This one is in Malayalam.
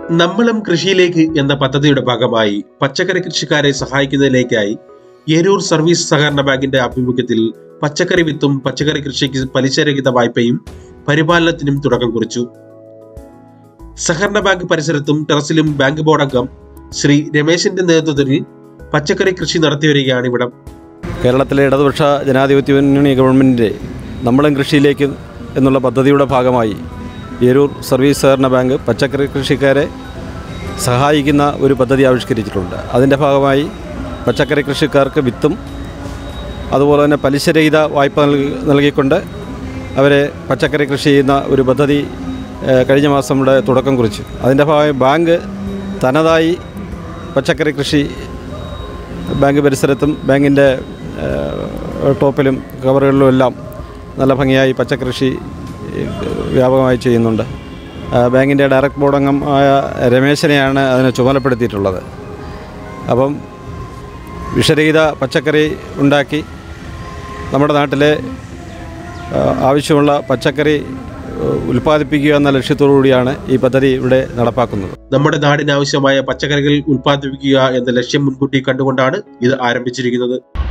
നമ്മളും കൃഷിയിലേക്ക് എന്ന പദ്ധതിയുടെ ഭാഗമായി പച്ചക്കറി കൃഷിക്കാരെ സഹായിക്കുന്നതിലേക്കായി ഏരൂർ സർവീസ് സഹകരണ ബാങ്കിന്റെ ആഭിമുഖ്യത്തിൽ പച്ചക്കറി വിത്തും പച്ചക്കറി കൃഷിക്ക് പലിശരഹിത വായ്പയും പരിപാലനത്തിനും തുടക്കം കുറിച്ചു സഹകരണ ബാങ്ക് പരിസരത്തും ടെറസിലും ബാങ്ക് ബോർഡ് അംഗം ശ്രീ രമേശിന്റെ നേതൃത്വത്തിൽ പച്ചക്കറി കൃഷി നടത്തിവരികയാണ് ഇവിടം കേരളത്തിലെ ഇടതുപക്ഷ ജനാധിപത്യ മുന്നണി ഗവൺമെൻറ്റിൻ്റെ നമ്മളും കൃഷിയിലേക്ക് എന്നുള്ള പദ്ധതിയുടെ ഭാഗമായി ഏരൂർ സർവീസ് സഹകരണ ബാങ്ക് പച്ചക്കറി കൃഷിക്കാരെ സഹായിക്കുന്ന ഒരു പദ്ധതി ആവിഷ്കരിച്ചിട്ടുണ്ട് അതിൻ്റെ ഭാഗമായി പച്ചക്കറി കൃഷിക്കാർക്ക് വിത്തും അതുപോലെ തന്നെ പലിശരഹിത വായ്പ നൽകി നൽകിക്കൊണ്ട് അവരെ പച്ചക്കറി കൃഷി ചെയ്യുന്ന ഒരു പദ്ധതി ഏഹ്, കഴിഞ്ഞ മാസം ഇവിടെ തുടക്കം കുറിച്ചു അതിൻ്റെ ഭാഗമായി ബാങ്ക് തനതായി പച്ചക്കറി കൃഷി ബാങ്ക് പരിസരത്തും ബാങ്കിൻ്റെ ഏഹ്, ടോപ്പിലും കവറുകളിലും എല്ലാം നല്ല ഭംഗിയായി പച്ചക്കൃഷി ഏഹ്, വ്യാപകമായി ചെയ്യുന്നുണ്ട് ആ, ബാങ്കിൻ്റെ ഡയറക്ട് ബോർഡ് അംഗം ആയ രമേശനെയാണ് അതിനെ ചുമതലപ്പെടുത്തിയിട്ടുള്ളത് അപ്പം വിഷരഹിത പച്ചക്കറി ഉണ്ടാക്കി നമ്മുടെ നാട്ടിലെ ആ, ആവശ്യമുള്ള പച്ചക്കറി ഏഹ്, ഉൽപ്പാദിപ്പിക്കുക എന്ന ലക്ഷ്യത്തോടു കൂടിയാണ് ഈ പദ്ധതി ഇവിടെ നടപ്പാക്കുന്നത് നമ്മുടെ നാടിന് ആവശ്യമായ പച്ചക്കറികൾ ഉൽപ്പാദിപ്പിക്കുക എന്ന ലക്ഷ്യം മുൻകൂട്ടി കണ്ടുകൊണ്ടാണ് ഇത് ആരംഭിച്ചിരിക്കുന്നത്